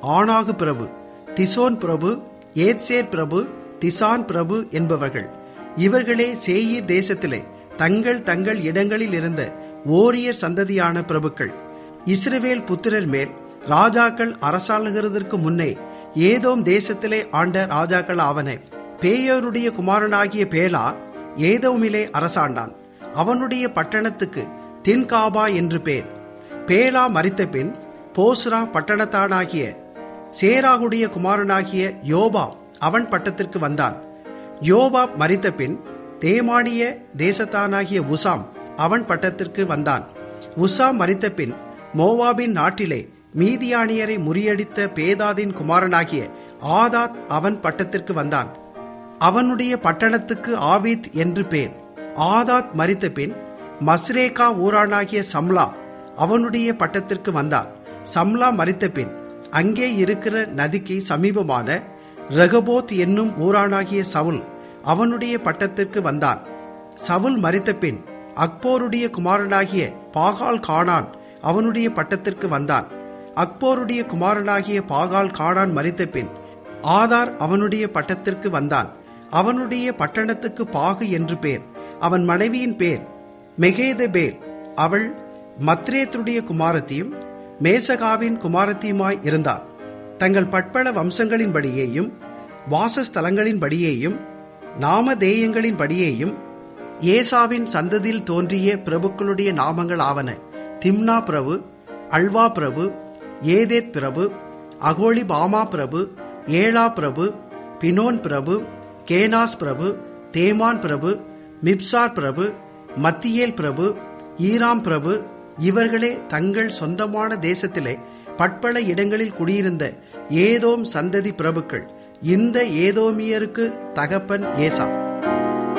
ஆனாகு பிரபு திசோன் பிரபு ஏத்சேர் பிரபு திசான் பிரபு என்பவர்கள் இவர்களே சேயீர் தேசத்திலே தங்கள் தங்கள் இடங்களில் இருந்த ஓரியர் சந்ததியான பிரபுக்கள் இஸ்ரவேல் புத்திரர் மேல் ராஜாக்கள் அரசாளுகிறதற்கு முன்னே ஏதோம் தேசத்திலே ஆண்ட ராஜாக்கள் ஆவன பேயோருடைய குமாரனாகிய பேலா ஏதோமிலே அரசாண்டான் அவனுடைய பட்டணத்துக்கு தின்காபா என்று பேர் பேலா மறித்த பின் போஸ்ரா பட்டணத்தானாகிய சேராகுடைய குமாரனாகிய யோபாப் அவன் பட்டத்திற்கு வந்தான் யோபாப் மறித்த பின் தேமானிய தேசத்தானாகிய உசாம் அவன் பட்டத்திற்கு வந்தான் உசாம் மறித்த பின் மோவாபின் நாட்டிலே மீதியானியரை முறியடித்த பேதாதின் குமாரனாகிய ஆதாத் அவன் பட்டத்திற்கு வந்தான் அவனுடைய பட்டணத்துக்கு ஆவித் என்று பேர் ஆதாத் மறித்த பின் மஸ்ரேகா ஊரானாகிய சம்லா அவனுடைய பட்டத்திற்கு வந்தான் சம்லா மறித்த பின் அங்கே இருக்கிற நதிக்கு சமீபமான ரகபோத் என்னும் ஊரானாகிய சவுல் அவனுடைய பட்டத்திற்கு வந்தான் சவுல் மறித்த பின் அக்போருடைய குமாரனாகிய பாகால் கானான் அவனுடைய பட்டத்திற்கு வந்தான் அக்போருடைய குமாரனாகிய பாகால் கானான் மறித்த பின் ஆதார் அவனுடைய பட்டத்திற்கு வந்தான் அவனுடைய பட்டணத்துக்கு பாகு என்று பேர் அவன் மனைவியின் பேர் மெகேதபேல் அவள் மத்ரேத்துடைய குமாரத்தியும் மேசகாவின் குமாரத்தியுமாய் இருந்தார் தங்கள் பட்பள வம்சங்களின்படியேயும் வாசஸ்தலங்களின்படியேயும் நாமதேயங்களின்படியேயும் ஏசாவின் சந்ததியில் தோன்றிய பிரபுக்களுடைய நாமங்கள் ஆவன திம்னா பிரபு அல்வா பிரபு ஏதேத் பிரபு அகோலி பாமா பிரபு ஏலா பிரபு பினோன் பிரபு கேனாஸ் பிரபு தேமான் பிரபு மிப்சார் பிரபு மத்தியேல் பிரபு ஈராம் பிரபு இவர்களே தங்கள் சொந்தமான தேசத்திலே பட்பல இடங்களில் குடியிருந்த ஏதோம் சந்ததி பிரபுக்கள் இந்த ஏதோமியருக்கு தகப்பன் ஏசா